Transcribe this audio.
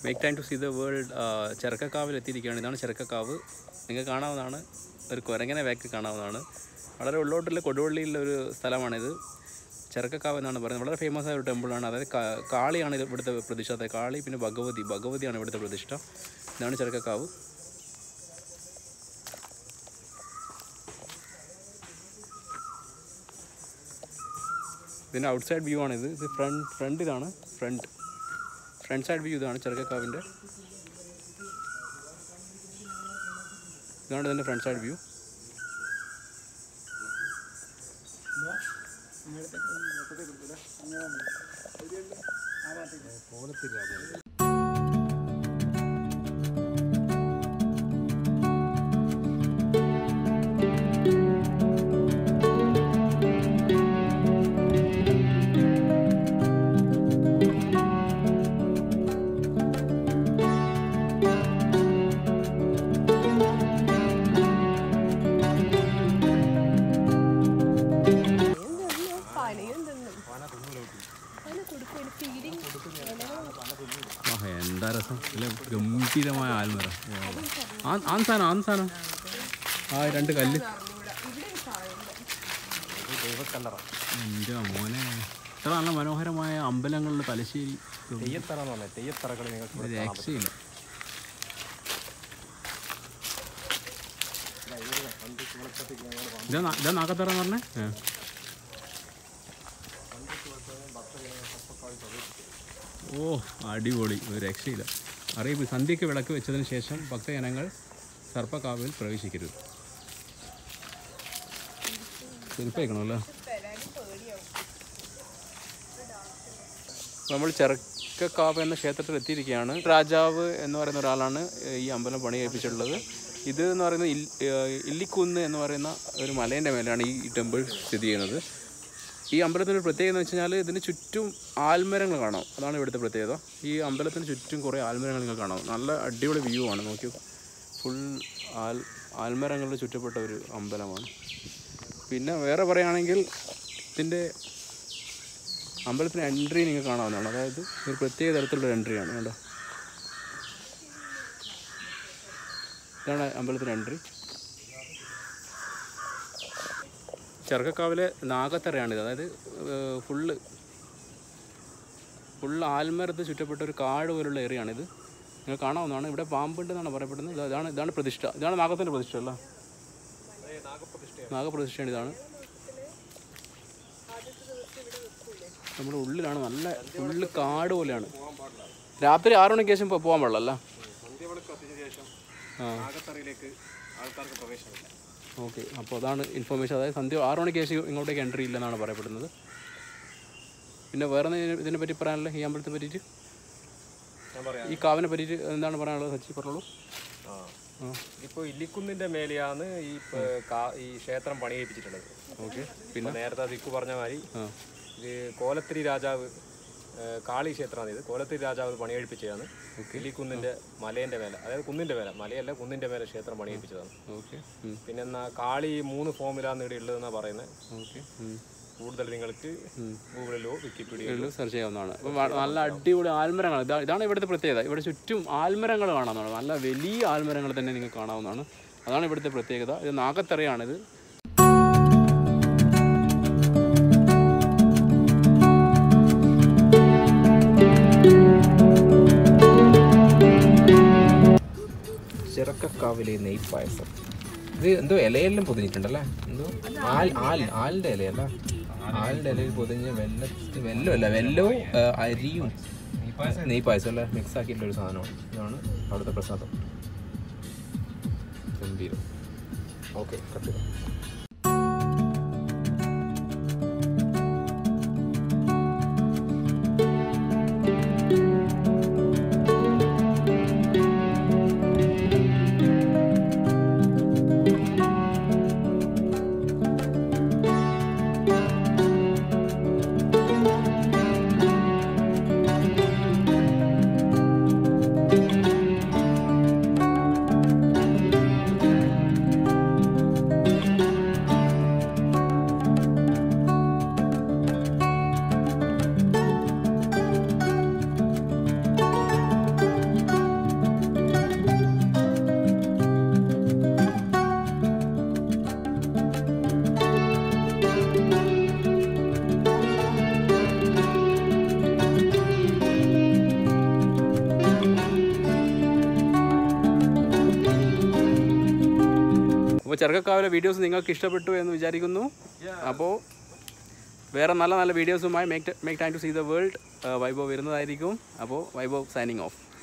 Make time to see the world ചെറുക്കക്കാവിൽ എത്തിയിരിക്കുകയാണ് ഇതാണ് ചെറുക്കക്കാവ് നിങ്ങൾക്ക് കാണാവുന്നതാണ് ഒരു കുരങ്ങനെ ബാക്ക് കാണാവുന്നതാണ് വളരെ ഉള്ളോട്ടുള്ള കൊടുവള്ളിയിലുള്ള ഒരു സ്ഥലമാണിത് ചെറുക്കക്കാവ് എന്നാണ് പറയുന്നത് വളരെ ഫേമസ് ആയ ഒരു ടെമ്പിളാണ് അതായത് കാ- കാളിയാണ് ഇത് ഇവിടുത്തെ പ്രതിഷ്ഠ അതായത് കാളി പിന്നെ ഭഗവതി ഭഗവതിയാണ് ഇവിടുത്തെ പ്രതിഷ്ഠ ഇതാണ് ചെറുക്കക്കാവ് ഇതിൻ്റെ ഔട്ട് സൈഡ് വ്യൂ ആണിത് ഇത് ഫ്രണ്ട് ഫ്രണ്ട് ഇതാണ് ഫ്രണ്ട് ഫ്രണ്ട് സൈഡ് വ്യൂ ഇതാണ് ചെറുക്കക്കാവിൻ്റെ ഇതാണ് ഇതിൻ്റെ ഫ്രണ്ട് സൈഡ് വ്യൂ ആ എന്താ രസം നല്ല ഗംഭീരമായ ആൽമര ആൻ സാധനം ആൻ സാധനം ആ രണ്ട് കല്ല് എൻ്റെ മോനെ ഇത്ര നല്ല മനോഹരമായ അമ്പലങ്ങളിൽ തലശ്ശേരി തെയ്യത്തറ എന്ന് പറഞ്ഞാൽ തെയ്യത്തറകൾ നിങ്ങൾക്ക് ഒരു രക്ഷയില്ല ഇതാ നാ- ഇതാ നാക്കത്തറ എന്ന് പറഞ്ഞേ ആ. ഓ അടിപൊളി ഒരു രക്ഷയില്ല അറിയിപ്പ് സന്ധ്യയ്ക്ക് വിളക്ക് വെച്ചതിന് ശേഷം ഭക്തജനങ്ങൾ സർപ്പക്കാവിൽ പ്രവേശിക്കരുത് ചെരുപ്പയക്കണമല്ലോ നമ്മൾ ചെറുക്കക്കാവ് എന്ന ക്ഷേത്രത്തിൽ എത്തിയിരിക്കുകയാണ് രാജാവ് എന്ന് പറയുന്ന ഒരാളാണ് ഈ അമ്പലം പണി കഴിപ്പിച്ചിട്ടുള്ളത് ഇത് എന്ന് പറയുന്നത് ഇൽ- ഏഹ് ഇല്ലിക്കുന്ന് എന്ന് പറയുന്ന ഒരു മലേൻ്റെ മേലെയാണ് ഈ ടെമ്പിൾ സ്ഥിതി ചെയ്യുന്നത് ഈ അമ്പലത്തിൻ്റെ ഒരു പ്രത്യേകത എന്ന് വെച്ച് കഴിഞ്ഞാൽ ഇതിന് ചുറ്റും ആൽമരങ്ങൾ കാണാം അതാണ് ഇവിടുത്തെ പ്രത്യേകത ഈ അമ്പലത്തിന് ചുറ്റും കുറേ ആൽമരങ്ങൾ നിങ്ങൾ കാണാം നല്ല അടിപൊളി വ്യൂ ആണ് നോക്കി ഫുൾ ആൽ ആൽമരങ്ങളിൽ ചുറ്റപ്പെട്ട ഒരു അമ്പലമാണ് പിന്നെ വേറെ പറയുകയാണെങ്കിൽ ഇതിൻ്റെ അമ്പലത്തിന് എൻട്രി നിങ്ങൾക്ക് കാണാവുന്നതാണ് അതായത് ഒരു പ്രത്യേക തരത്തിലുള്ള എൻട്രിയാണ് കണ്ടോ ഇതാണ് അമ്പലത്തിന് എൻട്രി ചെറുക്കക്കാവിലെ നാഗത്തറയാണിത് അതായത് ഏഹ്, ഫുള്ള് ഫുള്ള് ആൽമരത്ത് ചുറ്റപ്പെട്ട ഒരു കാട് പോലുള്ള ഏറിയാണിത് നിങ്ങൾ കാണാവുന്നതാണ് ഇവിടെ പാമ്പുണ്ട് എന്നാണ് പറയപ്പെടുന്നത് ഇത് ഇതാണ് ഇതാണ് പ്രതിഷ്ഠ ഇതാണ് നാഗത്തിൻ്റെ പ്രതിഷ്ഠ അല്ല നാഗപ്രതിഷ്ഠയാണ് ഇതാണ് നമ്മുടെ ഉള്ളിലാണ് നല്ല ഫുള്ള് കാട് പോലെയാണ് രാത്രി ആറു മണിക്ക് ശേഷം പോ- പോകാൻ പാടില്ല അല്ലേ സന്ധ്യവിളക്ക് കത്തിച്ച ശേഷം ആ നാഗത്തറയിലേക്ക് ആൾക്കാർക്ക് പ്രവേശനമില്ല ഓക്കെ അപ്പോൾ അതാണ് ഇൻഫർമേഷൻ അതായത് സന്ധ്യ ആറു മണിക്ക് ശേഷം ഇങ്ങോട്ടേക്ക് എൻട്രി ഇല്ലെന്നാണ് പറയപ്പെടുന്നത് പിന്നെ വേറെ എന്തെങ്കിലും ഇതിനെ പറ്റി പറയാനുള്ളത് ഈ അമ്പലത്തെ പറ്റിയിട്ട് ഞാൻ പറയാം ഈ കാവിനെ പറ്റിയിട്ട് എന്താണ് പറയാനുള്ളത് സച്ചി പറഞ്ഞോളൂ ആ ആ ഇപ്പോൾ ഇല്ലിക്കുന്നിന്റെ മേലെയാണ് ഈ പ- കാ- ഈ ക്ഷേത്രം പണിയേൽപ്പിച്ചിട്ടുള്ളത് ഓക്കെ പിന്നെ നേരത്തെ ദിക്കു പറഞ്ഞ മാതിരി ആ ഇത് കോലത്തിരി രാജാവ് ഏ, കാളി ക്ഷേത്രമാണ് ഇത് കോലത്തിരി രാജാവ് പണിയെടുപ്പിച്ചതാണ് ഇല്ലിക്കുന്നിന്റെ മലേന്റെ മേലെ അതായത് കുന്നിന്റെ മേലെ മലയല്ല കുന്നിന്റെ മേലെ ക്ഷേത്രം പണിയെടുപ്പിച്ചതാണ് ഓക്കെ പിന്നെ എന്നാ കാളി മൂന്ന് ഫോമിലാണ് ഇവിടെ ഉള്ളതെന്നാണ് പറയുന്നത് ഓക്കെ കൂടുതൽ നിങ്ങൾക്ക് ഗൂഗിളിലോ വിക്കിപീഡിയയിലോ സെർച്ച് ചെയ്യാവുന്നതാണ് അപ്പം വ- നല്ല അടിപൊളി ആൽമരങ്ങൾ ഇതാ ഇതാണ് ഇവിടുത്തെ പ്രത്യേകത ഇവിടെ ചുറ്റും ആൽമരങ്ങൾ കാണാവുന്നതാണ് നല്ല വലിയ ആൽമരങ്ങൾ തന്നെ നിങ്ങൾക്ക് കാണാവുന്നതാണ് അതാണ് ഇവിടുത്തെ പ്രത്യേകത ഇത് നാഗത്തറയാണിത് ചിറക്കക്കാവിലെ നെയ്പായസം ഇത് എന്തോ ഇലയെല്ലാം പൊതിഞ്ഞിട്ടുണ്ടല്ലേ എന്തോ ആൽ ആൽ ആലിൻ്റെ ഇലയല്ല ആലിൻ്റെ ഇലയിൽ പൊതിഞ്ഞ വെല്ല വെല്ലമല്ല വെല്ലവും ആ, അരിയും നെയ്പായസം അല്ലേ മിക്സ് ആക്കിയിട്ടുള്ള ഒരു സാധനമാണ് ഇതാണ് അവിടുത്തെ പ്രസാദം ഗംഭീരം ഓക്കെ കട്ട് ചെയ്തു അപ്പോൾ ചെറുക്കക്കാവിലെ വീഡിയോസ് നിങ്ങൾക്ക് ഇഷ്ടപ്പെട്ടു എന്ന് വിചാരിക്കുന്നു അപ്പോൾ വേറെ നല്ല നല്ല വീഡിയോസുമായി make make time to see the world Vaibhav വരുന്നതായിരിക്കും അപ്പോൾ വൈഭവ് സൈനിങ് ഓഫ്